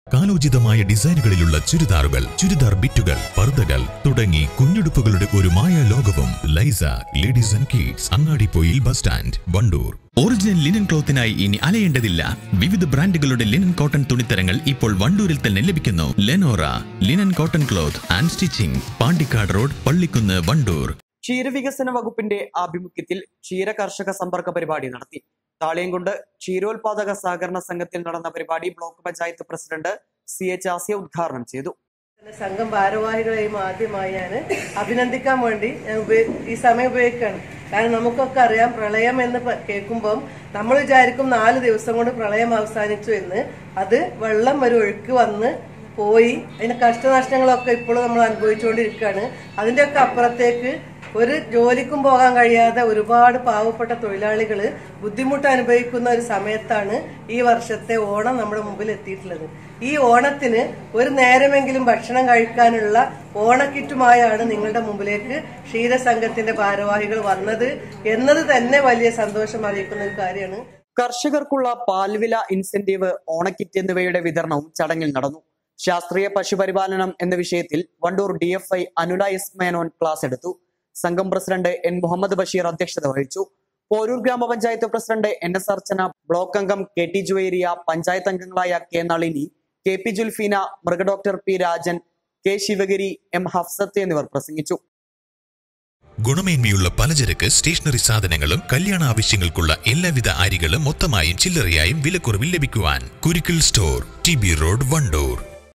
കാലോചിതമായ ഡിസൈനുകളിലുള്ള ചുരിദാറുകൾ ചുരിദാർ ബിറ്റുകൾ പർദ്ദകൾ തുടങ്ങി കുഞ്ഞുടുപ്പുകളുടെ ഒരു മായ ലോകവും ലൈസ ladies and kids Angadippoyil bus stand Wandoor original linen ക്ലോത്തിനായി ഇനി അലയേണ്ടതില്ല വിവിധ ബ്രാൻഡുകളുടെ ലിനൻ കോട്ടൺ തുണിത്തരങ്ങൾ ഇപ്പോൾ വണ്ടൂരിൽ തന്നെ ലഭിക്കുന്നു Lenora linen cotton cloth and stitching Pandikkad road Pallikkunnu Wandoor ക്ഷീരവികസന വകുപ്പിന്റെ ആഭിമുഖ്യത്തിൽ ക്ഷീര കർഷക സമ്പർക്ക പരിപാടി നടത്തി താളിയംകുണ്ട് ക്ഷീരോത്പാദക സഹകരണ സംഘത്തിൽ നടന്ന പരിപാടി block panchayat president C H Asiya ഉദ്ഘാടനം ചെയ്തു സംഘം ഭാരവാഹികളെയും ആദ്യമായി ഞാൻ അഭിനന്ദിക്കാൻ വേണ്ടി ഞാൻ ഉപയോ- ഈ സമയം ഉപയോഗിക്കുകയാണ് കാരണം നമുക്കൊക്കെ അറിയാം പ്രളയം എന്ന് പ- കേൾക്കുമ്പം നമ്മൾ വിചാരിക്കും നാല് ദിവസം കൊണ്ട് പ്രളയം അവസാനിച്ചു എന്ന് അത് വെള്ളം ഒരു ഒഴുക്ക് വന്ന് പോയി അതിന്റെ കഷ്ടനഷ്ടങ്ങളൊക്കെ ഇപ്പോഴും നമ്മൾ അനുഭവിച്ചുകൊണ്ടിരിക്കുകയാണ് അതിന്റെയൊക്കെ അപ്പുറത്തേക്ക് ഒരു ജോലിക്കും പോകാൻ കഴിയാതെ ഒരുപാട് പാവപ്പെട്ട തൊഴിലാളികൾ ബുദ്ധിമുട്ട് അനുഭവിക്കുന്ന ഒരു സമയത്താണ് ഈ വർഷത്തെ ഓണം നമ്മുടെ മുമ്പിൽ എത്തിയിട്ടുള്ളത് ഈ ഓണത്തിന് ഒരു നേരമെങ്കിലും ഭക്ഷണം കഴിക്കാനുള്ള ഓണക്കിറ്റുമായാണ് നിങ്ങളുടെ മുമ്പിലേക്ക് ക്ഷീരസംഘത്തിന്റെ ഭാരവാഹികൾ വന്നത് എന്നത് തന്നെ വലിയ സന്തോഷം അറിയിക്കുന്ന ഒരു കാര്യമാണ് കർഷകർക്കുള്ള പാൽവില ഇൻസെന്റീവ് ഓണക്കിറ്റ് എന്നിവയുടെ വിതരണവും ചടങ്ങിൽ നടന്നു ശാസ്ത്രീയ പശുപരിപാലനം എന്ന വിഷയത്തിൽ Wandoor D F I Anula S Menon class എടുത്തു സംഘം പ്രസിഡന്റ് എൻ മുഹമ്മദ് ബഷീർ അധ്യക്ഷത വഹിച്ചു പോരൂർ ഗ്രാമപഞ്ചായത്ത് president N S Archana block അംഗം കെ ടി ജുവേരിയ പഞ്ചായത്ത് അംഗങ്ങളായ K Nalini K P Julfeena മൃഗഡോക്ടർ P Rajan K Sivagiri M Hafsath എന്നിവർ പ്രസംഗിച്ചു ഗുണമേന്മയുള്ള പലചരക്ക് സ്റ്റേഷനറി സാധനങ്ങളും കല്യാണ ആവശ്യങ്ങൾക്കുള്ള എല്ലാവിധ അരികളും മൊത്തമായും ചില്ലറയായും വിലക്കുറവിൽ ലഭിക്കുവാൻ Kurukkil store T B road Wandoor